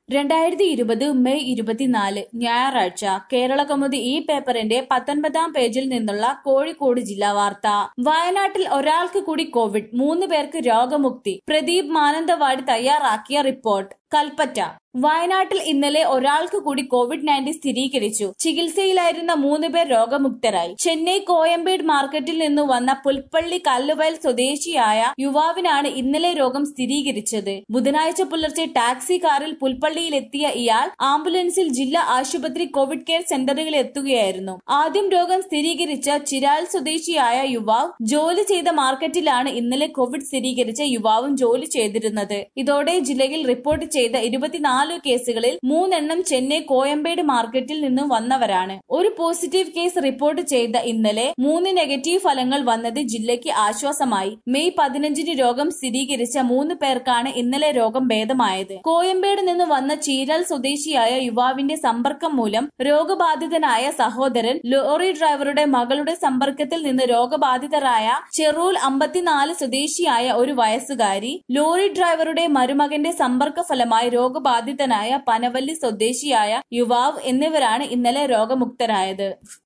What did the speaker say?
രണ്ടായിരത്തി ഇരുപത് മെയ് ഇരുപത്തിനാല് ഞായറാഴ്ച കേരള കൗമുദി ഈ പേപ്പറിന്റെ പത്തൊൻപതാം പേജിൽ നിന്നുള്ള കോഴിക്കോട് ജില്ലാ വാർത്ത വയനാട്ടിൽ ഒരാൾക്ക് കൂടി കോവിഡ് മൂന്ന് പേർക്ക് രോഗമുക്തി പ്രദീപ് മാനന്തവാടി തയ്യാറാക്കിയ റിപ്പോർട്ട് കൽപ്പറ്റ വയനാട്ടിൽ ഇന്നലെ ഒരാൾക്ക് കൂടി കോവിഡ് നയൻറ്റീൻ സ്ഥിരീകരിച്ചു ചികിത്സയിലായിരുന്ന മൂന്ന് പേർ രോഗമുക്തരായി ചെന്നൈ കോയമ്പേട് മാർക്കറ്റിൽ നിന്ന് വന്ന പുൽപ്പള്ളി കല്ലുവയൽ സ്വദേശിയായ യുവാവിനാണ് ഇന്നലെ രോഗം സ്ഥിരീകരിച്ചത് ബുധനാഴ്ച പുലർച്ചെ ടാക്സി കാറിൽ പുൽപ്പള്ളിയിൽ എത്തിയ ഇയാൾ ആംബുലൻസിൽ ജില്ലാ ആശുപത്രി കോവിഡ് കെയർ സെന്ററുകളിൽ എത്തുകയായിരുന്നു ആദ്യം രോഗം സ്ഥിരീകരിച്ച ചിരാൽ സ്വദേശിയായ യുവാവ് ജോലി ചെയ്ത മാർക്കറ്റിലാണ് ഇന്നലെ കോവിഡ് സ്ഥിരീകരിച്ച യുവാവും ജോലി ചെയ്തിരുന്നത് ഇതോടെ ജില്ലയിൽ റിപ്പോർട്ട് ചെയ്ത ഇരുപത്തിനാല് കേസുകളിൽ മൂന്നെണ്ണം ചെന്നൈ കോയമ്പേട് മാർക്കറ്റിൽ നിന്നും വന്നവരാണ് ഒരു പോസിറ്റീവ് കേസ് റിപ്പോർട്ട് ചെയ്ത ഇന്നലെ മൂന്ന് നെഗറ്റീവ് ഫലങ്ങൾ വന്നത് ജില്ലയ്ക്ക് ആശ്വാസമായി മെയ് പതിനഞ്ചിന് രോഗം സ്ഥിരീകരിച്ച മൂന്ന് പേർക്കാണ് ഇന്നലെ രോഗം ഭേദമായത് കോയമ്പേട് നിന്ന് വന്ന ചീരൽ സ്വദേശിയായ യുവാവിന്റെ സമ്പർക്കം മൂലം രോഗബാധിതനായ സഹോദരൻ ലോറി ഡ്രൈവറുടെ മകളുടെ സമ്പർക്കത്തിൽ നിന്ന് രോഗബാധിതരായ ചെറൂൽ അമ്പത്തിനാല് സ്വദേശിയായ ഒരു വയസ്സുകാരി ലോറി ഡ്രൈവറുടെ മരുമകന്റെ സമ്പർക്ക ഫലമായി രോഗബാധിതനായ പനവല്ലി സ്വദേശിയായ യുവാവ് എന്നിവരാണ് ഇന്നലെ രോഗമുക്തരായത്